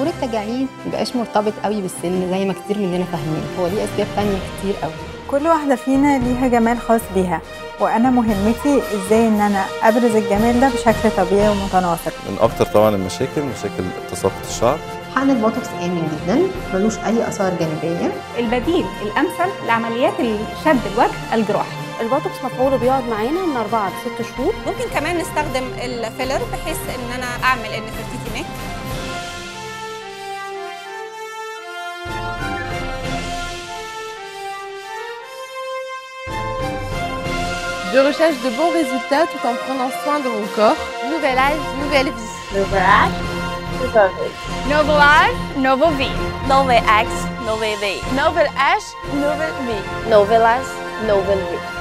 ظهور التجاعيد مبقاش مرتبط قوي بالسن زي ما كتير مننا فاهمين هو ليه اسباب تانية كتير قوي كل واحدة فينا ليها جمال خاص بيها وأنا مهمتي إزاي إن أنا أبرز الجمال ده بشكل طبيعي ومتناسق من اكتر طبعا المشاكل مشاكل تساقط الشعر حقن البوتوكس آمن جدا ملوش أي آثار جانبية البديل الامثل لعمليات شد الوجه الجراحي البوتوكس مفعوله بيقعد معانا من 4 ل 6 شهور ممكن كمان نستخدم الفيلر بحيث ان انا اعمل نفرتيتي نيك Je recherche de bons résultats tout en prenant soin de mon corps. Nouvel âge, nouvelle vie. Nouvel âge, nouvelle vie. Novel age, novel V. Novel X, novel V. Nouvel âge, nouvelle vie. Novel âge, nouvelle vie.